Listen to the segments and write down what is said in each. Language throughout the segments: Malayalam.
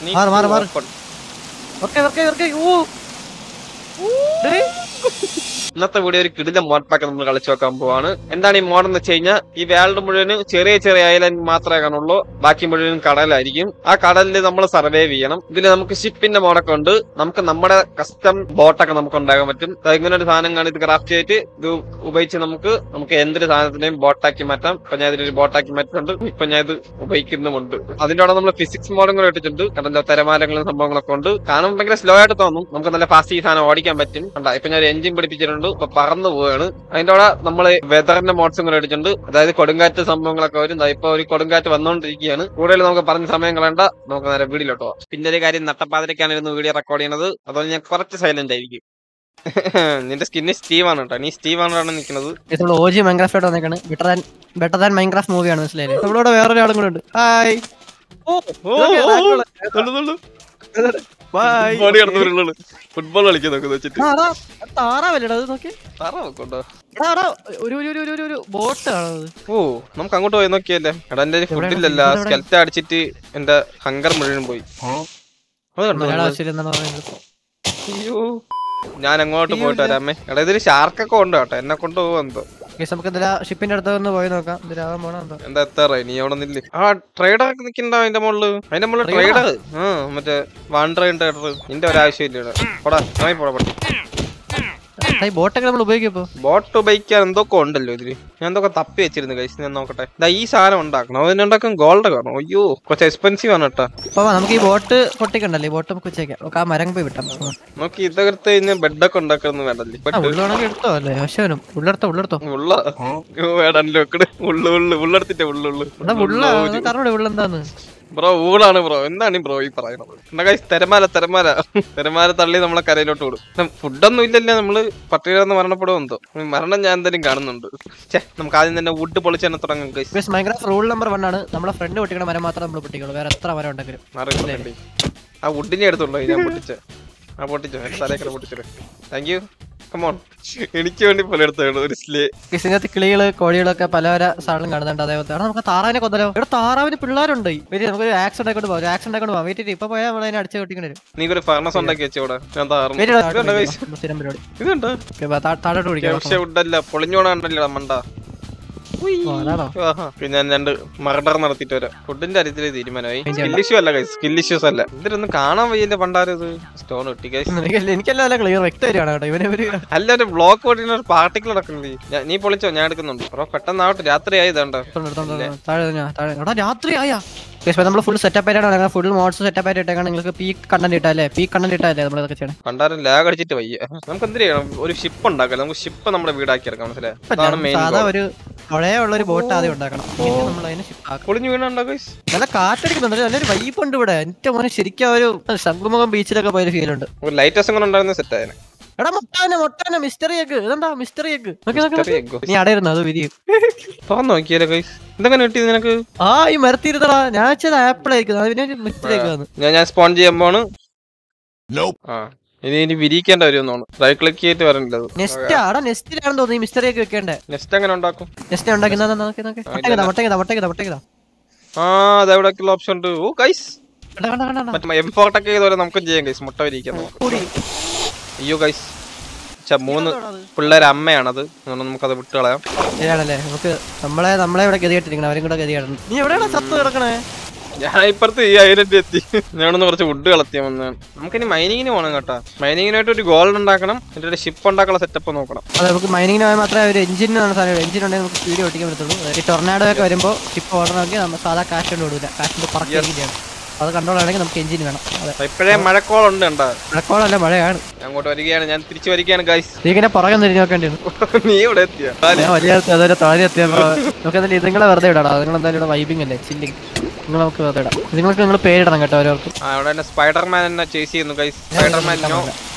Need മാറ്, മാറ്, to മാറ്. open. ഓക്കെ ഓക്കെ ഓക്കെ ഓ ഡേ, ഇന്നത്തെ വീഡിയോ ഒരു കിടില മോഡ് പാക്ക് നമ്മൾ കളിച്ചു നോക്കാൻ പോവാണ് എന്താണ് ഈ മോഡ് എന്ന് വെച്ച് കഴിഞ്ഞാൽ ഈ വേൾഡ് മുഴുവനും ചെറിയ ചെറിയ ഐലൻഡ് മാത്രമേ കാണുള്ളൂ ബാക്കി മുഴുവനും കടലായിരിക്കും ആ കടലിൽ നമ്മൾ സർവൈവ് ചെയ്യണം ഇതിൽ നമുക്ക് ഷിപ്പിന്റെ മോഡൊക്കെ ഉണ്ട് നമുക്ക് നമ്മുടെ കസ്റ്റം ബോട്ടൊക്കെ നമുക്ക് ഉണ്ടാക്കാൻ പറ്റും ദാ ഇങ്ങനെ ഒരു സാധനം കാണി ഇത് ക്രാഫ്റ്റ് ചെയ്തിട്ട് ഇത് ഉപയോഗിച്ച് നമുക്ക് നമുക്ക് എന്തൊരു സാധനത്തിനെയും ബോട്ടാക്കി മാറ്റാം ഇപ്പൊ ഞാൻ ഇതിലൊരു ബോട്ടാക്കി മാറ്റുന്നുണ്ട് ഇപ്പൊ ഞാൻ ഇത് ഉപയോഗിക്കുന്നുമുണ്ട് അതിന്റെ കൂടെ നമ്മൾ ഫിസിക്സ് മോഡും കൂടെ ഇട്ടിട്ടുണ്ട് കടലിലെ തിരമാലകളും സംഭവങ്ങളൊക്കെ ഉണ്ട് കാണുമ്പോൾ ഭയങ്കര സ്ലോ ആയിട്ട് തോന്നും നമുക്ക് നല്ല ഫാസ്റ്റ് ഈ സാധനം ഓടിക്കാൻ പറ്റും കണ്ടാ ഇപ്പൊ ഞാൻ ഒരു എഞ്ചിൻ പിടിപ്പിച്ചിട്ടുണ്ട് ഇപ്പൊ പറന്നു പോവുകയാണ് അതിന്റെ കൂടെ നമ്മൾ വെതറിന്റെ മോഡ്സും കൂടെ ഇട്ടിട്ടുണ്ട് അതായത് കൊടുങ്കാറ്റ് സംഭവങ്ങളൊക്കെ വരും ദാ ഇപ്പൊ ഒരു കൊടുങ്കാറ്റ് വന്നുകൊണ്ടിരിക്കുകയാണ് കൂടുതൽ നമുക്ക് പറഞ്ഞ സമയം കളയണ്ട നമുക്ക് നേരെ വീഡിയോട്ടോ പിന്നെ ഒരു കാര്യം നട്ടപ്പാതിരക്കാണ് ഇരുന്ന് വീഡിയോ റെക്കോർഡ് ചെയ്യുന്നത് അതുകൊണ്ട് ഞാൻ കുറച്ച് സൈലന്റ് ആയിരിക്കും നിന്റെ സ്കിന്ന് സ്റ്റീവ് ആണ് കേട്ടോ നീ സ്റ്റീവ് ആണ് നിൽക്കുന്നത് ഇത് നമ്മൾ ഓജി മൈൻക്രാഫ്റ്റ് വന്നേക്കാണ് better than better than Minecraft മൂവിയാണ് മനസ്സിലായില്ലേ നമ്മളിവിടെ വേറൊരാളും കൂടെ ഉണ്ട് ഹായ് ഓ ബൈ ബോഡി കിടന്നു ഫുട്ബോൾ കളിക്കുന്നൊക്കെ വെച്ചിട്ട് താറാവല്ലേടാ അത് നോക്കി താറാവൊക്കെ ഉണ്ടോ എടാ, എടാ, ഒരു ഒരു ഒരു ഒരു ഒരു ഒരു ബോട്ട് ആണത് ഓ നമുക്ക് അങ്ങോട്ട് പോയി നോക്കിയല്ലേ എടാ എന്റെ ഫുഡില്ലല്ല ഇതെവിടെ? സ്കെൽറ്റ അടിച്ചിട്ട് എന്റെ ഹങ്കർ മുഴുവൻ പോയി അത് കണ്ടോ മലയാള നമ്മള്? ഭാഷയിൽ എന്താണ് പറയുന്നത് അയ്യോ ഞാൻ അങ്ങോട്ട് പോയിട്ട് വരാമേ എടാ ഇതില് ഷാർക്കൊക്കെ ഉണ്ട് കേട്ടോ എന്നെ കൊണ്ട് പോവാ എന്തോ Guys, നമുക്ക് എന്തെല്ലാം ഷിപ്പിന്റെ അടുത്ത് ഒന്ന് പോയി നോക്കാം ഇതിലാവാൻ പോണോ എന്തോ എന്താ എത്താറ നീ അവിടെ നില്ല് ആ ട്രേഡർ ഒക്കെ നിക്കണ്ട അതിന്റെ മുകളില് അതിന്റെ മുകളിൽ Trader ട്രേഡർ ആ മറ്റേ വൺ ട്രെയിൻ ട്രേഡർ നിന്റെ ഒരു ആവശ്യമില്ല ഇവിടെ പോടാ നന്നായി പോടാ പട്ടി ഈ ബോട്ടൊക്കെ നമ്മൾ ഉപയോഗിക്കും ബോട്ട് ഉപയോഗിക്കാൻ എന്തൊക്കെ ഉണ്ടല്ലോ ഇതില് ഞാൻ എന്തൊക്കെ തപ്പി വെച്ചിരുന്നു കഴിച്ച് ഞാൻ നോക്കട്ടെ ദാ ഈ സാധനം ഉണ്ടാക്കണം അതിനുണ്ടാക്കാൻ ഗോൾഡ് കാണും അയ്യോ കുറച്ച് എക്സ്പെൻസീവ് ആണ് കേട്ടോ അപ്പൊ നമുക്ക് ഈ ബോട്ട് പൊട്ടിക്കണ്ടല്ലേ ഈ ബോട്ട് നമുക്ക് വെച്ചേക്കാം നമുക്ക് ആ മരം പോയി വിട്ടാം നമുക്ക് ഇതകത്ത് കഴിഞ്ഞ് ബെഡൊക്കെ ഉണ്ടാക്കണം വേണ്ടല്ലേ ആ, ബെഡ് ഉള്ളാണെങ്കിൽ എടുത്തോ അല്ലേ ആവശ്യവനും ഉള്ളെടുത്തോ ഉള്ളെടുത്തോ ഉള്ള വേടല്ലോ വെക്കട് ഉള്ളു ഉള്ളു ഉള്ളെടുത്തിട്ട് ഉള്ളു ഉള്ളു ഇവിടെ ഉള്ള കാരണം ഉള്ളെന്താന്ന് ബ്രോ ഊളാണ് ബ്രോ എന്താണ് ഈ ബ്രോ ഈ പറയുന്നത് എന്താ guys, തിരമാല തിരമാല തിരമാല തള്ളി നമ്മളെ കരയിലോട്ട് വിടും ഫുഡൊന്നും ഇല്ലല്ലേ നമ്മള് പട്ടികന്ന് മരണപ്പെടുമോ എന്തോ മരണം ഞാൻ എന്തായാലും കാണുന്നുണ്ട് ഛേ നമുക്ക് ആദ്യം തന്നെ വുഡ് പൊളിച്ച് തന്നെ തുടങ്ങും guys Minecraft rule number one ആണ് നമ്മളെ ഫ്രണ്ട് പൊട്ടിക്കണ മരം മാത്രം നമ്മൾ പൊട്ടിക്കുള്ളൂ വേറെ എത്ര മരം ഉണ്ടെങ്കിലും മാറി ആ വുഡിനെ എടുത്തുള്ളൂ ഞാൻ പൊട്ടിച്ച ആ പൊട്ടിച്ചോ എന്റെ തലേക്കട പൊട്ടിച്ചത് താങ്ക് യു കമോൺ എനിക്ക് വേണ്ടി പോലെ എടുത്താണ് ഒരു സ്ലേ Guys, ഇതിനകത്ത് കിളികള് കോഴികളൊക്കെ പല പല സാധനം കാണുന്നുണ്ട് അതേപോലെ എടാ, നമുക്ക് താറാവിനെ കൊന്നല്ലോ ഇവിടെ താറാവിന് പിള്ളേരുണ്ട് വെയിറ്റ് നമുക്ക് ഒരു ആക്സിഡന്റ് ആയിക്കൊണ്ട് പോകാം ഒരു ആക്സിഡന്റ് ആയിക്കൊണ്ട് പോകാം വെയിറ്റ് ഇപ്പൊ പോയാൽ നമ്മൾ അതിനെ അടിച്ചു പൊട്ടിക്കേണ്ടി വരും നീ ഒരു ഫർണസ് ഉണ്ടാക്കി വെച്ചോടെ ഞാൻ താറും വെയിറ്റ് ഇതുണ്ടോ guys? സ്ഥിരം പരിപാടി ഇതുണ്ടോ Okay, ബാ, താ- താഴോട്ട് പിടിക്കാം പക്ഷെ വുഡല്ല പൊളിഞ്ഞോണല്ലോ മണ്ട ഓ, അതാണോ ആഹാ. പിന്നെ ഞാൻ രണ്ട് മർഡർ നടത്തിയിട്ട് വരാം ഫുഡിന്റെ കാര്യത്തിൽ തീരുമാനമായി അതിന്റെ സ്കിൽ ഇഷ്യൂ അല്ല ഗൈസ് സ്കിൽ ഇഷ്യൂസ് അല്ല ഇതിലൊന്നും കാണാൻ വയ്യന്റെ പണ്ടാരം ഇത് സ്റ്റോൺ കിട്ടി ഗൈസ് എനിക്കല്ല എനിക്കെല്ലാം നല്ല ക്ലിയർ വ്യക്തമായിട്ടാണ് കേട്ടോ ഇവനെ ഒരു അല്ല ഒരു ബ്ലോക്ക് ഓടിക്കുന്ന ഒരു പാർട്ടിക്കിൾ നടക്കുന്നില്ലേ ഞാൻ- നീ പൊളിച്ചോ ഞാൻ എടുക്കുന്നുണ്ട് ബ്രോ പെട്ടെന്നാവട്ടെ രാത്രി ആയതാണ്ടോ എടുത്തോണ്ട് എടുത്തോണ്ട് എടുത്തോണ്ട് താഴെ ഞാൻ താഴെ എടാ രാത്രി ആയാ നമ്മൾ ഫുൾ സെറ്റപ്പ് ആയിട്ടാണ് ഫുൾ മോഡ്സ് സെറ്റപ്പ് ആയിട്ട് ഇട്ടേക്കാണ് നിങ്ങൾക്ക് പീ കണ്ടന്റ് ഇട്ടല്ലേ പീ കണ്ടന്റ് ഇട്ടല്ലേ നമ്മൾ ഇതൊക്കെ ചെയ്യണം പണ്ടാരം ലാഗ് അടിച്ചിട്ട് വയ്യ നമുക്ക് എന്ത് ചെയ്യണം ഒരു ഷിപ്പ് ഉണ്ടാക്കാം നമുക്ക് ഷിപ്പ് നമ്മുടെ വീടാക്കി ഇറക്കാം മനസ്സിലായി അതാണ് മെയിൻ സാധാ ഒരു പഴയുള്ള ഒരു ബോട്ട് ആദ്യം ഉണ്ടാക്കണം എന്നിട്ട് നമ്മൾ അതിനെ ship ആക്കണം. പൊളിഞ്ഞു വീണുണ്ടോ ഗൈസ് നല്ല കാറ്റടിക്കുന്നുണ്ട് നല്ലൊരു വൈബ് ഉണ്ട് ഇവിടെ എന്റെ മോനെ ശരിക്കും ആ ഒരു ശംഖുമുഖം ബീച്ചിലൊക്കെ പോയൊരു ഫീൽ ഉണ്ട് ഒരു ലൈറ്റസും കൂടെ ഉണ്ടായിരുന്ന സെറ്റ് ആയനെ എടാ മുട്ടാനെ മുട്ടാനെ മിസ്റ്ററി എഗ് ഇതെന്താ മിസ്റ്ററി എഗ് Mystery egg ഓ? നീ അടയിരുന്നു അത് വിരിയും തുറന്നു നോക്കിയാലോ ഗൈസ് എന്തെങ്ങനെ കിട്ടിയത് നിനക്ക് ആ ഈ മരത്തിരുത്തടാ ഞാൻ വെച്ചത് ആപ്പിൾ ആയിരിക്കും അതിനെ മിസ്റ്ററി എഗ് ആണ് ഞാൻ ഞാൻ സ്പോൺ ചെയ്യുമ്പോണ് ആ ഇനി ഇനി വിരിക്കേണ്ട വരുമെന്നാണ് റൈറ്റ് ക്ലിക്ക് ചെയ്തിട്ട് വരണ്ടത് നെസ്റ്റ് ആടാ നെസ്റ്റിലാണെന്ന് തോന്നുന്നു ഈ മിസ്റ്ററി എഗ് വെക്കേണ്ടേ നെക്സ്റ്റ് എങ്ങനെ ഉണ്ടാക്കും നെസ്റ്റ് ഉണ്ടാക്കി നോക്കി നോക്കി മുട്ടയ്ക്കതാ മുട്ടയ്ക്കതാ മുട്ടയ്ക്കതാ മുട്ടയ്ക്കതാ ആ അതെവിടെയൊക്കെയുള്ള ഓപ്ഷൻ ഉണ്ട് ഓ ഗൈസ് കണ്ട കണ്ട കണ്ട കണ്ട. മറ്റേ എം ഫോർട്ടൊക്കെ ചെയ്തോലെ നമുക്കും ചെയ്യാം ഗൈസ് മുട്ട വിരിക്കാൻ നമുക്ക് കൂടി അയ്യോ ഗൈസ് മൂന്ന് ഇതെന്താടാ അത്? പിള്ളേരെ അമ്മയാണത് അതുകൊണ്ട് നമുക്കത് വിട്ട് കളയാം ശരിയാണല്ലേ നമുക്ക് നമ്മളെ നമ്മളെ ഇവിടെ ഗതികെട്ടിരിക്കണം അവരും കൂടെ ഗതികെട്ടണം നീ എവിടെയാണ് സത്ത് കിടക്കണേ ഞാൻ ഇപ്പുറത്ത് ഈ ഐലൻഡ് എത്തി ഞാനൊന്ന് കുറച്ച് വുഡ് കളത്തിയ വന്നാണ് നമുക്കിനി മൈനിങ്ങിന് പോകണം കേട്ടോ മൈനിങ്ങിനായിട്ട് ഒരു ഗോൾഡ് ഉണ്ടാക്കണം എന്നിട്ട് ഒരു ഷിപ്പ് ഉണ്ടാക്കാനുള്ള സെറ്റപ്പ് നോക്കണം അതെ നമുക്ക് മൈനിങ്ങിന് പോയാൽ മാത്രമേ ഒരു എഞ്ചിൻ സാധനം എഞ്ചിൻ ഉണ്ടെങ്കിൽ നമുക്ക് സ്പീഡ് ഓടിക്കാൻ പറ്റത്തുള്ളൂ ഈ ടൊർണാഡോ ഒക്കെ വരുമ്പോൾ ഷിപ്പ് ഓടണമെങ്കിൽ നമ്മൾ സാധാ കാറ്റ് കൊണ്ട് ഓടില്ല കാറ്റിന്റെ പറക്കുകയും ചെയ്യണം അത് കൺട്രോൾ ആണെങ്കിൽ നമുക്ക് എഞ്ചിൻ വേണം അതെ അപ്പൊ ഇപ്പോഴേ മഴക്കോളുണ്ട് കണ്ടാ മഴക്കോളല്ല മഴയാണ് ഞാൻ അങ്ങോട്ട് വരികയാണ് ഞാൻ തിരിച്ചു വരികയാണ് ഗൈസ് നീ ഇങ്ങനെ പുറകെ തിരിഞ്ഞു നോക്കേണ്ടി വരും നീ ഇവിടെ എത്തിയ ഞാൻ വലിയ അതൊരു താഴെ എത്തിയപ്പോ നമുക്ക് എന്തായാലും ഇതുങ്ങളെ വെറുതെ ഇടാം നിങ്ങൾ എന്തായാലും ഇവിടെ വൈബിങ് അല്ലേ ചില്ലിങ് നിങ്ങൾ നമുക്ക് വെറുതെ ഇടാം നിങ്ങൾക്ക് നിങ്ങൾ പേരിടണം കേട്ടോ ഓരോർക്കും ആ അവിടെ തന്നെ സ്പൈഡർമാൻ എന്നെ ചേസ് ചെയ്യുന്നു ഗൈസ് സ്പൈഡർമാൻ നോ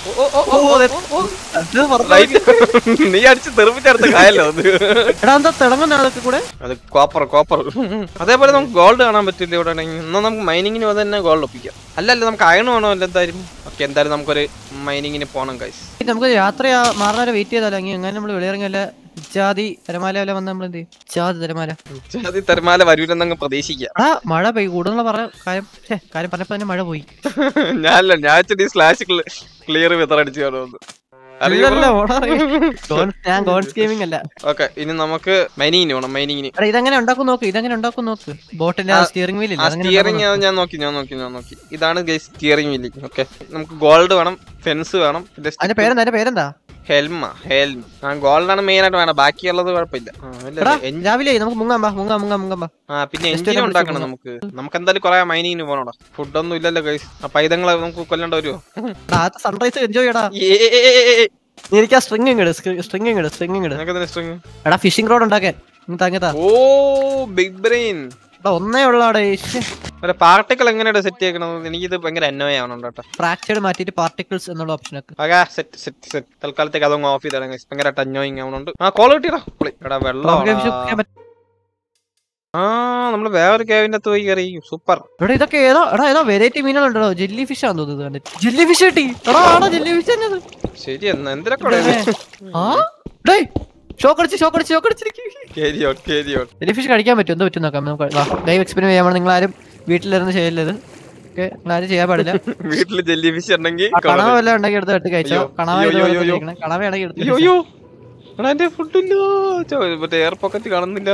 നീ അടിച്ച് തെറിപ്പിച്ചെടുത്ത് കായല്ലോ അത് എടാ എന്താ തിളങ്ങുന്ന അതൊക്കെ കൂടെ അത് കോപ്പർ കോപ്പർ അതേപോലെ നമുക്ക് ഗോൾഡ് കാണാൻ പറ്റില്ല ഇവിടെ ആണെങ്കിൽ എന്നാൽ നമുക്ക് മൈനിങ്ങിന് വന്ന് തന്നെ ഗോൾഡ് ഒപ്പിക്കാം അല്ലല്ല നമുക്ക് അയൺ വേണോ അല്ല എന്തായാലും ഓക്കെ എന്തായാലും നമുക്കൊരു മൈനിങ്ങിന് പോകണം ഗൈസ് നമുക്ക് രാത്രി മാറുന്നവരെ വെയിറ്റ് ചെയ്താലോ അങ്ങനെ നമ്മൾ വെളിയിറങ്ങിയല്ല ഇച്ചാതി തിരമാല വല്ല വന്ന നമ്മൾ എന്ത് ചെയ്യും ഇച്ചാതി തിരമാല അത് തെരമാല വരൂലെന്നങ്ങ് പ്രതീക്ഷിക്കുക ആ മഴ പെയ്യും കൂടുതലുള്ള പറഞ്ഞ കാര്യം ഛേ, കാര്യം പറഞ്ഞപ്പോ തന്നെ മഴ പോയി ഞാനല്ല ഞാൻ ഇച്ചിരി സ്ലാഷ് ക്ലിയർ വിതറടിച്ചു കാണുമെന്ന് ഇല്ലല്ല, ഓടാ അറിയാം. ഗോൺ- ഞാൻ ഗോൺസ് ഗെയിമിംഗ് അല്ല ഓക്കെ ഇനി നമുക്ക് മൈനിങ്ങിന് പോണം മൈനിങ്ങിന് എടാ ഇതെങ്ങനെ ഉണ്ടാക്കും നോക്ക് ഇതെങ്ങനെ ഉണ്ടാക്കും നോക്ക് ബോട്ടിന്റെ ആ, സ്റ്റിയറിംഗ് വീൽ ആ ഇല്ല അതെങ്ങനെ സ്റ്റിയറിംഗ് ഉണ്ടാക്കും ഞാൻ നോക്കി ഞാൻ നോക്കി ഞാൻ നോക്കി ഇതാണ് സ്റ്റിയറിംഗ് വീല് ഓക്കെ നമുക്ക് ഗോൾഡ് വേണം ഫെൻസ് വേണം നോക്ക്? അതിന്റെ പേരെന്താ അതിന്റെ പേരെന്താ ഹെൽമ ഹെൽം ആ ഗോൾഡ് ആണ് മെയിൻ ആയിട്ട് വേണം ബാക്കിയുള്ളത് കുഴപ്പമില്ല ആ, ഇല്ല, എടാ ഇല്ല. എൻ- രാവിലെ നമുക്ക് മുങ്ങാൻ പാ മുങ്ങാം മുങ്ങാം മുങ്ങാം പാ ആ പിന്നെ Just എഞ്ചിൻ ഒന്ന് ഉണ്ടാക്കണം വിളിച്ച് നമുക്ക് നമുക്ക് എന്തായാലും കുറെ മൈനിങ്ങിന് പോകണോടാ ഫുഡൊന്നും ഇല്ലല്ലോ ഗൈസ് ആ പൈതങ്ങളെ നമുക്ക് കൊല്ലേണ്ട വരുമോ എടാ ആദ്യത്തെ സൺറൈസ് എൻജോയ് ചെയ്യടാ ഏ നീ എനിക്ക് ആ സ്ട്രിങ് ഇങ്ങട് സ്ട്രിങ് ഇങ്ങട് സ്ട്രിങ് ഇങ്ങട് നിനക്ക് സ്ട്രിങ് എടാ ഫിഷിംഗ് റോഡ് ഉണ്ടാക്കാൻ നീ തങ്ങത്താ ഓ ബിഗ് ബ്രെയിൻ എടാ ഒന്നേ ഉള്ളാടെ ഒരു പാർട്ടിക്കൽ എങ്ങനെയാണ് സെറ്റ് ചെയ്യണത് എനിക്കിത് ഭയങ്കര അന്വയാണ് കേട്ടോ ഫ്രാക്ചർഡ് മാറ്റിയിട്ട് പാർട്ടിക്കിൾസ് എന്നുള്ള ഓപ്ഷൻ ഒക്കെ ആകാ സെറ്റ് സെറ്റ് സെറ്റ് തൽക്കാലത്തേക്ക് അതങ്ങ് ഓഫ് ചെയ്താണ് guys. ഭയങ്കര അന്വയിങ് ആവുന്നുണ്ട് ആ കോൾ കിട്ടിയടാ പൊളി. എടാ വെള്ളം ആ നമ്മള് വേറൊരു കേവിന്റെ അകത്ത് പോയി കയറി സൂപ്പർ എടാ ഇതൊക്കെ ഏതോ എടാ ഏതോ വെറൈറ്റി മീനുകളുണ്ടോ ജെല്ലി ഫിഷ് ആണെന്ന് തോന്നുന്നു ജെല്ലി ഫിഷ് കിട്ടി എടാ ആടാ ജെല്ലി ഫിഷ് തന്നെ അത്. ശരി എന്നാ എന്തിനൊക്കെ ആ ഡേയ് ഷോക്ക് അടിച്ച് ഷോക്ക് അടിച്ച് ഷോക്ക് അടിച്ചിരിക്കും carry out carry out jellyfish കഴിക്കാൻ പറ്റും എന്തോ പറ്റും നോക്കാം നമുക്ക് ലൈവ് എക്സ്പെരിമെന്റ് ചെയ്യാൻ നിങ്ങൾ ആരും വീട്ടിലിരുന്ന് ചെയ്യല്ലത് ഓക്കെ നിങ്ങൾ ആരും ചെയ്യാൻ പാടില്ല വീട്ടില് ജെല്ലി ഫിഷ് ഉണ്ടെങ്കിൽ ആ കണവ വല്ലതും ഉണ്ടെങ്കിൽ എടുത്ത് വെട്ട് കഴിച്ചോ അയ്യോ, കണവ അയ്യോ, ഇതുപോലെ അയ്യോ, അയ്യോ. കഴിക്കണം. കണവയാണെങ്കിൽ എടുത്ത് അയ്യോ അയ്യോ എടാ എന്റെ ഫുഡില്ലോ മറ്റേ എയർ പോക്കറ്റ് കാണുന്നില്ല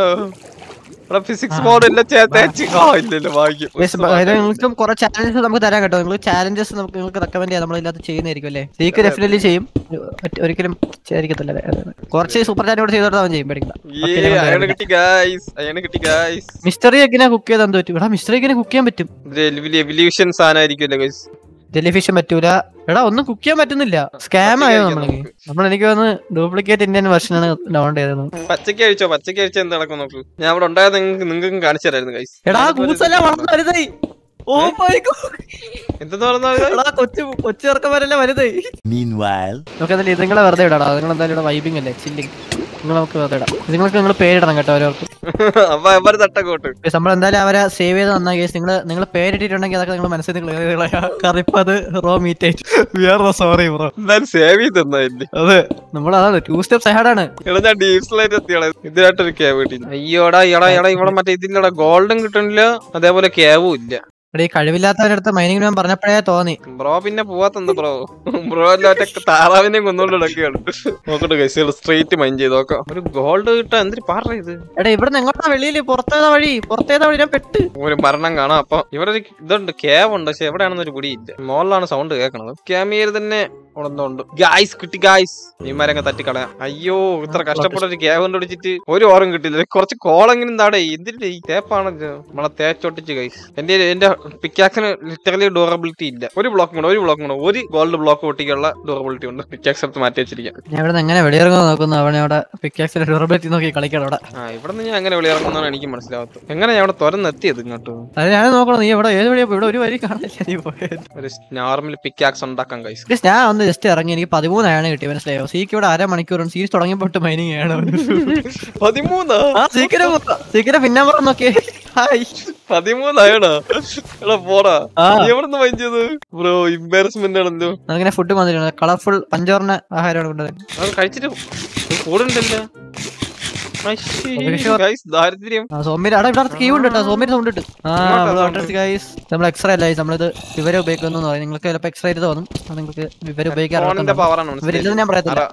എടാ ഫിസിക്സ് ബോർഡ് എല്ലാം ചേ- തേച്ച് ആ ഇല്ലല്ലോ ഭാഗ്യം Yes, ബ- അതായത് നിങ്ങൾക്കും കുറെ ചാലഞ്ചസ് നമുക്ക് തരാൻ കേട്ടോ നിങ്ങൾ ചാലഞ്ചസ് നമുക്ക് നിങ്ങൾക്ക് റെക്കമെൻഡ് ചെയ്യാം നമ്മളില്ലാത്ത ചെയ്യുന്നതായിരിക്കും അല്ലേ സീക്ക് ഡെഫിനറ്റ്ലി ചെയ്യും ഒറ്റ- ഒരിക്കലും ചെയ്തിരിക്കത്തില്ല അല്ലേ? അതെ, അതെ. കുറച്ച് സൂപ്പർ ചാറ്റ് കൂടെ ചെയ്തോട്ട് അവൻ ചെയ്യും പേടിക്കണ്ട ഏ അയാളെ കിട്ടി ഗായ്സ് അയാളെ കിട്ടി ഗായ്സ് മിസ്റ്ററി എങ്ങനെ കുക്ക് ചെയ്താൽ എന്ത് പറ്റും എടാ മിസ്റ്ററി എങ്ങനെ കുക്ക് ചെയ്യാൻ പറ്റും എവല്യൂഷൻ സാധനമായിരിക്കുമല്ലോ ഗൈസ് ജെല്ലി ഫിഷും പറ്റൂല എടാ ഒന്നും കുക്ക് ചെയ്യാൻ പറ്റുന്നില്ല സ്കാം ആയോ നമ്മൾ നമ്മൾ എനിക്ക് തോന്നുന്നു ഡ്യൂപ്ലിക്കേറ്റ് ഇന്ത്യൻ വെർഷൻ ആണ് ഡൗൺലോഡ് ചെയ്തത് പച്ചക്ക് കഴിച്ചോ പച്ചക്ക് കഴിച്ചോ എന്ത് നടക്കും നോക്കൂ ഞാൻ അവിടെ ഉണ്ടായത് നിങ്ങൾക്ക് നിങ്ങൾക്കും കാണിച്ചു തരായിരുന്നു ഗൈസ് എടാ കൂസെല്ലാം വളർന്നു വലുതായി ഓ മൈ ഗോഡ് എന്തെന്ന് പറഞ്ഞാൽ എടാ കൊച്ചു കൊച്ചു ചെറുക്കന്മാരെല്ലാം വലുതായി Meanwhile, നമുക്ക് അതിൽ ഇതുങ്ങളെ വെറുതെ ഇടാടാ നിങ്ങൾ എന്തായാലും ഇവിടെ വൈബിംഗ് അല്ലേ ചില്ലിങ് നിങ്ങൾ നമുക്ക് വെറുതെ ഇടാം നിങ്ങൾക്ക് നിങ്ങൾ പേരിടണം കേട്ടോ ഓരോർക്കും അപ്പൊ അവര് തട്ടക്കോട്ട് Guys, നമ്മൾ എന്തായാലും അവരെ സേവ് ചെയ്ത് നന്നായി കേസ് നിങ്ങൾ നിങ്ങൾ പേരിട്ടിട്ടുണ്ടെങ്കിൽ അതൊക്കെ നിങ്ങൾ മനസ്സിൽ നിങ്ങൾ കാരണം ഇപ്പൊ അത് റോ മീറ്റ് ആയിട്ട് സോറി ബ്രോ എന്തായാലും സേവ് ചെയ്ത് തന്നായില്ലേ അതെ നമ്മൾ അതാണ് ടു സ്റ്റെപ്സ് ആണ് എടാ ഞാൻ ഡീപ് സ്ലൈറ്റ് എത്തിയാണ് ഇതിനായിട്ടൊരു കേവ് കിട്ടി അയ്യോടാ എടാ എടാ ഇവിടെ മറ്റേ ഇതില്ലടാ ഗോൾഡും കിട്ടണില്ല അതേപോലെ കേവും ഇല്ല എടീ കഴിവില്ലാത്തവരുടെ അടുത്ത് മൈനിങ് ഞാൻ പറഞ്ഞപ്പോഴേ തോന്നി ബ്രോ പിന്നെ പോവാത്തെന്ത് ബ്രോ ബ്രോ അല്ല ഒറ്റ താറാവിനെയും കൊന്നുകൊണ്ട് നടക്കുകയാണ് നോക്കട്ടെ ഗൈസ് സ്ട്രീറ്റ് മൈൻഡ് ചെയ്ത് നോക്കാം ഒരു ഗോൾഡ് കിട്ടാൻ എന്തിന് പാറ ഇത് എടാ ഇവിടുന്ന് എങ്ങോട്ടാ വെളിയിൽ പുറത്തേതാ വഴി പുറത്തേതാ വഴി ഞാൻ പെട്ട് ഒരു മരണം കാണാം അപ്പൊ ഇവിടെ ഒരു ഇതുണ്ട് കേവ് ഉണ്ട് പക്ഷെ എവിടെയാണെന്ന് ഒരു പിടിയില്ല മോളിലാണ് സൗണ്ട് കേൾക്കണത് ക്യാമിയർ തന്നെ അവിടെ എന്തോ ഉണ്ട് ഗായ്സ് കിട്ടി ഗായ്സ് നീമാരങ്ങ് തട്ടിക്കളയാം അയ്യോ ഇത്ര കഷ്ടപ്പെട്ട ഒരു കേവ് കണ്ടുപിടിച്ചിട്ട് ഒരു ഓരം കിട്ടില്ല കുറച്ച് കോളെങ്കിലും താടേ എന്തിന്റെ ഈ തേപ്പാണല്ലോ നമ്മളെ തേച്ചൊട്ടിച്ച് ഗൈസ് എന്റെ എന്റെ പിക്കാക്സിന് ലിറ്ററലി ഡ്യൂറബിലിറ്റി ഇല്ല ഒരു ബ്ലോക്ക് കൂടെ ഒരു ബ്ലോക്ക് കൂടെ ഒരു ഗോൾഡ് ബ്ലോക്ക് പൊട്ടിക്കുള്ള ഡ്യൂറബിലിറ്റി ഉണ്ട് പിക്കാക്സ് എടുത്ത് മാറ്റി വെച്ചിരിക്കാം ഞാൻ ഇവിടെ എങ്ങനെ വെളിയിറങ്ങുന്ന നോക്കുന്നു അവനെ അവിടെ പിക്കാക്സിന്റെ ഡ്യൂറബിലിറ്റി നോക്കി കളിക്കണം അവിടെ ആ ഇവിടെ നിന്ന് ഞാൻ എങ്ങനെ വെളിയിറങ്ങുന്നതാണ് എനിക്ക് മനസ്സിലാവാത്തത് എങ്ങനെ ഞാൻ അവിടെ തുറന്നെത്തിയത് ഇങ്ങോട്ട് അത് ഞാൻ നോക്കണം നീ ഇവിടെ ഏത് വഴിയാ പോ- ഇവിടെ ഒരു വഴി കാണില്ല നീ പോയത് ഒരു നോർമൽ പിക്കാക്സ് ഉണ്ടാക്കാം ഗൈസ് Guys, ഞാൻ ഒന്ന് ജസ്റ്റ് ഇറങ്ങി എനിക്ക് പതിമൂന്നാണ് കിട്ടി മനസ്സിലായോ സീക്ക് ഇവിടെ അരമണിക്കൂറും സീരീസ് തുടങ്ങിയപ്പോട്ട് മൈനിങ് ആണ് പതിമൂന്നാ ആ സീക്കിനെ സീക്കിനെ പിന്നെ പറഞ്ഞു നോക്കിയേ ഹായ് പതിമൂന്നായടാ എടാ പോടാ ആ. നീ എവിടുന്ന് വാങ്ങി ചെയ്ത് ബ്രോ ഇമ്പാരസ്മെന്റ് ആണല്ലോ നമുക്കിങ്ങനെ ഫുഡ് വന്നിട്ടുണ്ട് കളർഫുൾ പഞ്ചോറിന ആഹാരമാണ് കൊണ്ടുവരുന്നത് അത് കഴിച്ചിട്ട് കൂടുണ്ടല്ലോ Sure. ദാരിദ്ര്യം ആ സോമ്യര് അവിടെ ഇവിടെ കീ ഉണ്ട് കേട്ടോ സോമ്യര് സൗണ്ട് ഇട്ട് ആ ഇങ്ങോട്ടാ ഗൈസ് നമ്മൾ എക്സ്റേ അല്ല നമ്മളിത് വിവരം ഉപയോഗിക്കുന്നു എന്ന് പറയും നിങ്ങൾക്ക് ചിലപ്പോൾ എക്സ്റേ ആയിട്ട് തോന്നും അത് നിങ്ങൾക്ക് വിവരം ഫോണിന്റെ ഉപയോഗിക്കാറുണ്ട് പവറാണ് ഇവരില്ലെന്ന് ഞാൻ പറയത്തില്ല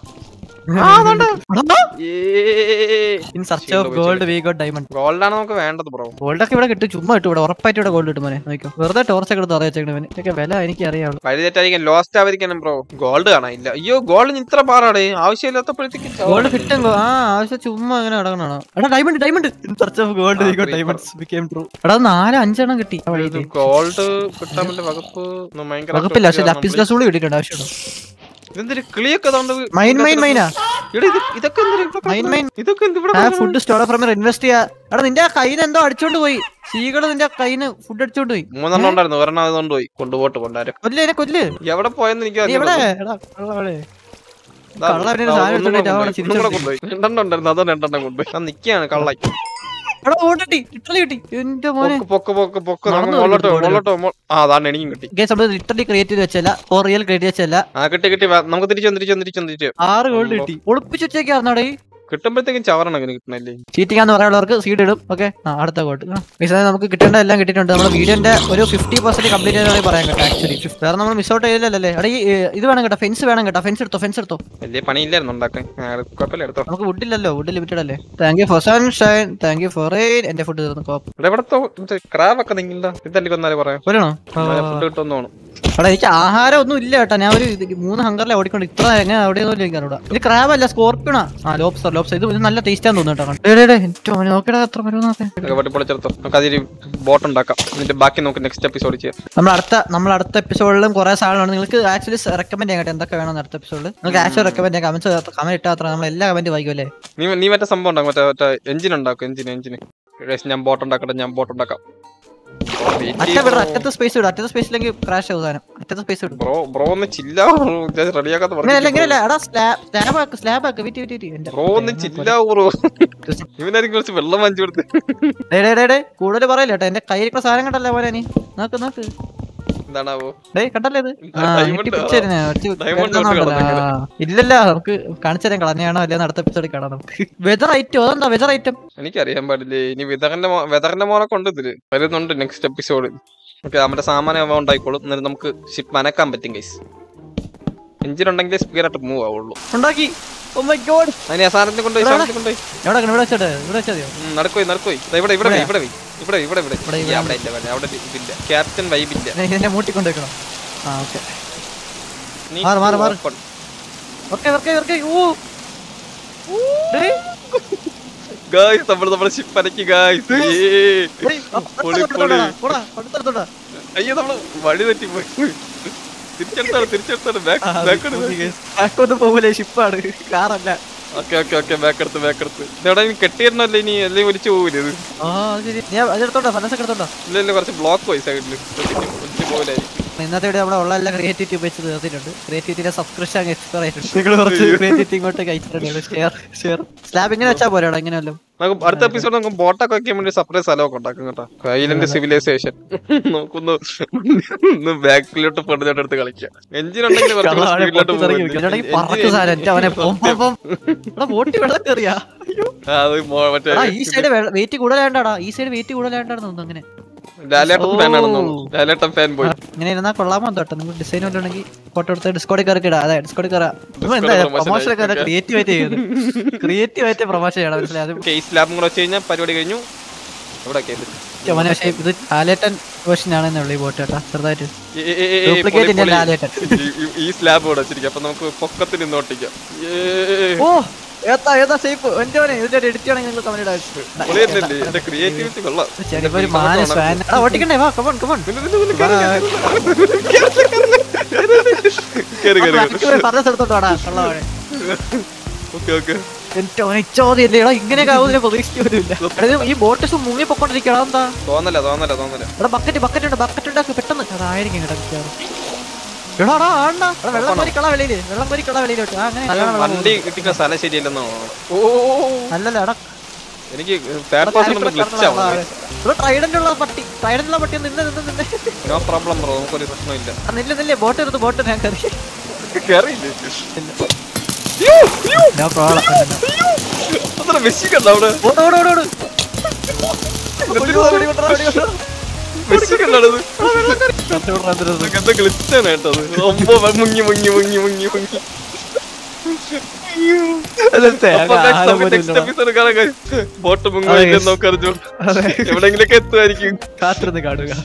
in search of gold we got diamond gold ആണ് നമുക്ക് വേണ്ടത് ബ്രോ ഗോൾഡ് ഒക്കെ ഇവിടെ കിട്ടും ചുമ്മാ കിട്ടും ഇവിടെ ഉറപ്പായിട്ട് ഇവിടെ ഗോൾഡ് കിട്ടും മോനെ നോക്കിയോ വെറുതെ ടോർച്ച് ഒക്കെ എടുത്ത് അറിയിച്ചേക്കണ ഇവന് ഇതൊക്കെ വില എനിക്ക് അറിയാവുള്ളൂ വഴി തെറ്റായിരിക്കാൻ ലോസ്റ്റ് ആവാതിരിക്കണം ബ്രോ ഗോൾഡ് കാണാൻ ഇല്ല അയ്യോ ഗോൾഡ് ഇത്ര പാടാടേ ആവശ്യമില്ലാത്തപ്പോഴത്തേക്ക് ഗോൾഡ് കിട്ടും ആ ആവശ്യം ചുമ്മാ അങ്ങനെ കിടക്കണോ എടാ diamond diamond in search of gold we got diamonds became true എടാ നാല് അഞ്ചെണ്ണം കിട്ടി ആ വഴിയിൽ ഗോൾഡ് കിട്ടാൻ വലിയ വകുപ്പ് ഒന്നും ഭയങ്കര വകുപ്പില്ല പക്ഷെ ലപ്പിസ് ലസൂളി കിട്ടിയിട്ടുണ്ട് ആവശ്യമുണ്ടോ ഇതെന്തൊരു കിളിയൊക്കെ അതുകൊണ്ട് മൈൻ മൈൻ മൈനാ എടാ ഇത് ഇതൊക്കെ എന്തൊരു ഇവിടെ മൈൻ മൈൻ ഇതൊക്കെ എന്ത് ഇവിടെ ആ ഫുഡ് സ്റ്റോർ ഫ്രം ഇൻവെസ്റ്റ് ചെയ്യാ എടാ നിന്റെ ആ കയ്യിൽ എന്തോ അടിച്ചോണ്ട് പോയി സീകള് നിന്റെ കയ്യിന്ന് ഫുഡ് അടിച്ചോണ്ട് പോയി മൂന്നെണ്ണം ഉണ്ടായിരുന്നു ഒരെണ്ണം അതുകൊണ്ട് പോയി കൊണ്ടുപോട്ട് കൊണ്ടാരും കൊല്ല് എന്നെ കൊല്ല് എവിടെ പോയെന്ന് എനിക്ക് നീ എവിടെ അറിയില്ല. എടാ കള്ള എവിടെ? ദാ, കള്ള അവനെ ഒരു ദാ, സാധനം ഒന്നും എടുത്തോണ്ട് കൂടെ അവിടെ കൊണ്ടുപോയി. ഒന്നും കൂടെ ചിരിച്ചോണ്ട് കൊണ്ടുപോയി രണ്ടെണ്ണം ഉണ്ടായിരുന്നു അതോ രണ്ടെണ്ണം കൊണ്ടുപോയി ആ നിക്കാണ് കള്ളായി എടാ ഓടിട്ടി ലിറ്ററലി കിട്ടി എന്റെ മോനെ പൊക്ക് പൊക്ക് പൊക്ക് പൊക്ക് നടന്നു നമുക്ക് മുകളിലോട്ട് പോയി മുകളിലോട്ട് മോ- ആ അതാണ് എനിക്കും കിട്ടി ഗേസ് നമ്മൾ ലിറ്ററലി ക്രിയേറ്റ് ചെയ്ത് വെച്ചല്ല ഓർ റിയൽ ക്രിയേറ്റ് വെച്ചല്ല ആ കിട്ടി കിട്ടി വാ, നമുക്ക് തിരിച്ചു തിരിച്ചു തിരിച്ചു തിരിച്ചു ആറ് ഗോൾഡ് കിട്ടി ഒളിപ്പിച്ച് വെച്ചേക്കായിരുന്നാടേ കിട്ടുമ്പോഴത്തേക്കും ചവറാണ് അങ്ങനെ കിട്ടണല്ലേ ചീറ്റിംഗ് എന്ന് പറയാനുള്ളവർക്ക് സീഡ് ഇടും ഓക്കെ ആ അടുത്ത കോട്ട് മിസ് നമുക്ക് കിട്ടേണ്ട എല്ലാം കിട്ടിയിട്ടുണ്ട് നമ്മുടെ വീഡിയോന്റെ ഒരു ഫിഫ്റ്റി പെർസെന്റ് കംപ്ലീറ്റ് ചെയ്താൽ പറയാൻ കേട്ടോ ആക്ച്വലി വേറെ നമ്മൾ മിസ് ഔട്ട് ചെയ്തില്ലല്ലേ എടാ ഈ ഏ, ഇത് വേണം കേട്ടോ ഫെൻസ് വേണം കേട്ടോ ഫെൻസ് എടുത്തോ ഫെൻസ് എടുത്തോ വലിയ പണിയില്ലായിരുന്നു ഉണ്ടാക്കാൻ ആ, കുഴപ്പമില്ല എടുത്തോ നമുക്ക് വുഡ് ഇല്ലല്ലോ വുഡ് ലിമിറ്റഡ് അല്ലേ thank you for sunshine thank you for rain എന്റെ ഫുഡ് തീർന്നു കോപ്പ് ഇവിടെ എവിടത്തോ ക്രാബ് ഒക്കെ നിങ്ങളുടെ ഇതല്ലേ കൊന്നാലേ പറയാം പോരണോ ഫുഡ് കിട്ടുമെന്ന് തോന്നുന്നു എടാ എനിക്ക് ആഹാരം ഒന്നും ഇല്ല കേട്ടോ ഞാൻ ഒരു ഇത് മൂന്ന് ഹങ്കറിലെ ഓടിക്കൊണ്ട് ഇത്ര എങ്ങനെ അവിടെ ഒന്നും എനിക്ക് അറിയൂടാ ഇത് ക്രാബ് അല്ല സ്കോർപ്പിണ ആ ലോബ്സ്റ്റർ ലോബ്സ്റ്റർ ഇത് ഇത് നല്ല ടേസ്റ്റ് ആണെന്ന് തോന്നുന്നു കേട്ടോ ഡേ, ഡേ, ഡേ, ഏറ്റവും അവന് നോക്കിടാ എത്ര വരുമെന്നൊക്കെ ഒക്കെ വെട്ടി പൊളിച്ചെടുത്തോ നമുക്ക് അതിൽ ബോട്ട് ഉണ്ടാക്കാം എന്നിട്ട് ബാക്കി നമുക്ക് നെക്സ്റ്റ് എപ്പിസോഡ് ചെയ്യാം നമ്മൾ അടുത്ത നമ്മൾ അടുത്ത എപ്പിസോഡിലും കുറെ സാധനമാണ് നിങ്ങൾക്ക് ആക്ച്വലി റെക്കമെൻഡ് ചെയ്യാൻ കേട്ടോ എന്തൊക്കെ വേണം അടുത്ത എപ്പിസോഡിൽ നിങ്ങൾക്ക് ആക്ച്വലി റെക്കമെൻഡ് ചെയ്യാം കമന്റ്സ് കമന്റ് ഇട്ടാൽ അത്ര നമ്മൾ എല്ലാ കമന്റ് വായിക്കും അല്ലേ നീ നീ മറ്റേ സംഭവം ഉണ്ടാക്കും മറ്റേ മറ്റേ എഞ്ചിൻ ഉണ്ടാക്കും എഞ്ചിൻ എഞ്ചിൻ ഞാൻ ബോട്ട് ഉണ്ടാക്കട്ടെ ഞാൻ ബോട്ട് ഉണ്ടാക്കാം അറ്റ വിട അറ്റത്തെ സ്പേസ് വിടും അറ്റത്തെ സ്പേസിലേക്ക് ക്രാഷ് ആവും സാധനം അറ്റത്തെ സ്പേസ് വിടും ബ്രോ ബ്രോ ഒന്ന് ചില്ല റെഡിയാക്കാത്ത ഇങ്ങനെയല്ല ഇങ്ങനെയല്ല എടാ സ്ലാബ് സ്ലാബ് ആക്ക് സ്ലാബ് ആക്ക് വിറ്റി വിറ്റി വിറ്റി ബ്രോ ഒന്ന് ചില്ല ബ്രോ ഇവനായിരിക്കും കുറച്ച് വെള്ളം വാങ്ങിച്ചു കൊടുത്ത് ഡേ ഡേ ഡേ ഡേ കൂടുതൽ പറയില്ല കേട്ടോ എന്റെ കയ്യിലുള്ള സാധനം കണ്ടല്ലേ പോലെ നീ നോക്ക് നോക്ക് എന്താണാവോ ഡേ കണ്ടല്ലേ ഇത് ആ, Diamond ഞെട്ടി ആ. പിടിച്ചേരുന്നേ, ഒറ്റ Diamond വെറുതെ കൊണ്ട് ഒന്നുമല്ലല്ലോ. ആ, ഇല്ലല്ല നമുക്ക് കാണിച്ചു തരാൻ കളഞ്ഞാണോ അല്ലെ അടുത്ത എപ്പിസോഡിൽ കാണാം നമുക്ക് വെതർ ഐറ്റം അതെന്താ വെതർ ഐറ്റം എനിക്കറിയാൻ പാടില്ലേ ഇനി വിതറിന്റെ മോ- വിതറിന്റെ മോനെ കൊണ്ട് ഇതില് വരുന്നുണ്ട് നെക്സ്റ്റ് എപ്പിസോഡ് ഓക്കെ നമ്മുടെ സാമാനം അവ ഉണ്ടായിക്കോളും എന്നിട്ട് നമുക്ക് ഷിപ്പ് മനക്കാൻ പറ്റും ഗൈസ് എഞ്ചിൻ ഉണ്ടെങ്കിലേ സ്പീഡ് ആയിട്ട് മൂവ് ആവുള്ളൂ ഉണ്ടാക്കി ഓ മൈ ഗോഡ് അതിന് ആ സാധനത്തിന് കൊണ്ടുപോയി എവിടെ? സാധനത്തിന് കൊണ്ടുപോയി എവിടെ ഇവിടെ വെച്ചോട്ടെ ഇവിടെ വെച്ചാ മതിയോ ഉം, നടക്കുപോയി നടക്കുപോയി ദാ ഇവിടെ ഇവിടെ വേ, ഇവിടെ വേ. ഇവിടെ ഇവിടെ ഇവിടെ ഇവിടെ ഈ അവിടെ ഇല്ല വേണ്ട അവിടെ ഇതില്ല ക്യാപ്റ്റൻ വൈബില്ല ഞാൻ ഇതിന്റെ മൂട്ടി കൊണ്ടുവെക്കണം ആ ഓക്കെ നീ മാറ്, മാറ്, മാറ്. open. ഓക്കെ ഓക്കെ ഓക്കെ ഓ ഡേയ്, Guys, നമ്മള് നമ്മുടെ ഷിപ്പ് അനക്കി ഗായ്സ് ഡേയ്, ആ, പൊളി, അടുത്ത പൊളി. തൊടാ, പോടാ, അടുത്ത തൊടാ. അയ്യോ നമ്മള് വഴി തെറ്റി പോയി തിരിച്ചെടുത്താണ് തിരിച്ചെടുത്താണ് ബാക്ക് ആ, ബാക്ക് അത് പോയി guys. Back ഒന്നും പോകൂലേ ഷിപ്പാണ് കാറല്ല ഓക്കെ ഓക്കെ ഓക്കെ ബാക്ക് എടുത്ത് ബാക്ക് എടുത്ത് ഇതെവിടെ ഇനി കെട്ടിയിടണല്ലേ ഇനി അല്ലെങ്കിൽ ഒലിച്ചു പോകില്ല ഇത് ആ അത് ശരി ഞാൻ അതെടുത്തോട്ടോ ഫലസൊക്കെ എടുത്തോട്ടോ ഇല്ല ഇല്ല കുറച്ച് ബ്ലോക്ക് പോയി സൈഡിൽ ഒലിച്ചു പോകില്ലായിരിക്കും ഇന്നത്തെ വീഡിയോ നമ്മുടെ ഉള്ള എല്ലാ ക്രിയേറ്റിവിറ്റി ഉപയോഗിച്ച് തീർത്തിട്ടുണ്ട് ക്രിയേറ്റിവിറ്റിയുടെ സബ്സ്ക്രിപ്ഷൻ എക്സ്പയർ ആയിട്ടുണ്ട് നിങ്ങൾ കുറച്ച് ക്രിയേറ്റിവിറ്റി ഇങ്ങോട്ട് കഴിച്ചിട്ടുണ്ട് ഷെയർ ഷെയർ സ്ലാബ് ഇങ്ങനെ വെച്ചാൽ പോരാടോ ഇങ്ങനെ വല്ലതും നമുക്ക് അടുത്ത എപ്പിസോഡ് നമുക്ക് ബോട്ടൊക്കെ വെക്കാൻ വേണ്ടി സെപ്പറേറ്റ് സ്ഥലമൊക്കെ ഉണ്ടാക്കും കേട്ടോ ഐലൻഡ് സിവിലൈസേഷൻ നമുക്കൊന്ന് ഒന്ന് ബാക്കിലോട്ട് പെണ്ണിലോട്ട് എടുത്ത് കളിക്കാം എഞ്ചിൻ ഉണ്ടെങ്കിൽ കുറച്ചുകൂടെ സ്പീഡിലോട്ട് ഇല്ലെങ്കിൽ പറക്ക് സാധനം എനിക്ക് അവനെ പൊം പൊം പൊം. എടാ ബോട്ടി വെള്ളം കയറിയാ അത് മോ- മറ്റേ എടാ ഈ സൈഡ് വെയിറ്റ് കൂടുതലാണ്ടാടാ ഈ സൈഡ് വെയിറ്റ് കൂടുതലാണ്ടാണ് തോന്നുന്നു അങ്ങനെ ലാലേട്ടൻ ഫാൻ ആണെന്ന് ഓ. തോന്നുന്നു ലാലേട്ടൻ ഫാൻ പോയി ഇങ്ങനെ ഇരുന്നാ കൊള്ളാമോ തോട്ടെ നിങ്ങൾ ഡിസൈൻ വല്ലുണ്ടെങ്കിൽ ഫോട്ടോ എടുത്ത് ഡിസ്കോഡിൽ കയറി ഇടാം അതെ ഡിസ്കോഡിൽ കയറാം എന്താ promotion പ്രൊമോഷൻ ഒക്കെ ആയിരിക്കും. ക്രിയേറ്റീവ് ആയിട്ട് ചെയ്യുന്നത് ക്രിയേറ്റീവ് ആയിട്ട് പ്രൊമോഷൻ ചെയ്യണം മനസ്സിലായി അത് കേസ് ലാബും കൂടെ വെച്ച് കഴിഞ്ഞാൽ പരിപാടി കഴിഞ്ഞു ഇവിടെ കേസ് ചുമന പക്ഷേ ഇത് ലാലേട്ടൻ വേർഷൻ ആണെന്നേ ഉള്ളൂ ഈ ബോട്ട് കേട്ടാ ചെറുതായിട്ട് ഏ, ഏ, ഏ, ഏ, ഡ്യൂപ്ലിക്കേറ്റ് പൊളി, ഇന്ത്യൻ പൊളി. ലാലേട്ടൻ ഈ- ഈ- ഈ സ്ലാബ് ഇവിടെ വെച്ചിരിക്കും അപ്പൊ നമുക്ക് പൊക്കത്തിൽ നിന്ന് ഒട്ടിക്കാം ഏ, ഓ ഏതാ ഏതാ ഷേപ്പ് എന്റെ മോനെ ഇതിന്റെ എഡിറ്റ് ആണെങ്കിൽ നിങ്ങൾ കമന്റ് പൊളി തന്നെയല്ലേ എന്റെ ക്രിയേറ്റിവിറ്റി കൊള്ളാം ഇടാം ഒരു മാന സ്വാൻ എടാ ഓട്ടിക്കണ്ടേ വാ കമോൺ കമോൺ പിന്നെ ഇതിന്റെ ഉള്ളിൽ കേറി, കേറി, കേറി, കേറി. പറഞ്ഞ സ്ഥലത്തോട്ട് വാടാ കള്ളവാടെ ഓക്കെ ഓക്കെ എന്റെ മോനെ ചോദ്യല്ലേ എടാ ഇങ്ങനെയൊക്കെ ആവുന്നില്ല പ്രതീക്ഷിച്ചു പോലുമില്ല എടാ, ഇത് ഈ ബോട്ട് മുങ്ങി പൊക്കോണ്ടിരിക്കണം എന്താ തോന്നല തോന്നല തോന്നല എടാ ബക്കറ്റ് ബക്കറ്റ് ഉണ്ട് ബക്കറ്റ് ഉണ്ടാക്കി പെട്ടെന്ന് അതായിരിക്കും കേട്ടോ മിക്കവാറും. എടാ എടാ ആണ്ടാ എടാ വെള്ളം കോരി കള വെളിയില് വെള്ളം കോരി കള വെളിയിലോട്ട് ആ അങ്ങനെ നല്ലോണം വെള്ളം വണ്ടി കിട്ടിക്കുന്ന സ്ഥലം ശരിയല്ലെന്നോ ഓ അല്ലല്ല എടാ എനിക്ക് തേർഡ് പേഴ്സൺ ഒന്ന് ഗ്ലിച്ച് ആവുന്നു ഇവിടെ ട്രൈഡന്റ് ഉള്ള പട്ടി ട്രൈഡന്റ് ഉള്ള പട്ടി ഒന്ന് നിന്ന് നിന്ന് നിന്ന് നോ പ്രോബ്ലം ബ്രോ നമുക്കൊരു പ്രശ്നമില്ല ആ, നില്ല നില്ലേ ബോട്ട് എടുത്ത് ബോട്ട് ഞാൻ കയറി കേറിയില്ലേ നോ പ്രോബ്ലം അത്ര മെസ്സിക്കണ്ട അവിടെ ഓട് ഓട് ഓട് ഓട് മെസ്സിക്കണ്ടാണത് എന്താ ഗ്ലിച്ചാണ് കേട്ടത് ഒമ്പോ മുങ്ങി മുങ്ങി മുങ്ങി മുങ്ങി മുങ്ങി ബോട്ട് മുങ്ങി നോക്കറിഞ്ഞു എവിടെങ്കിലൊക്കെ എത്തുമായിരിക്കും കാത്തിരുന്ന് കാണുക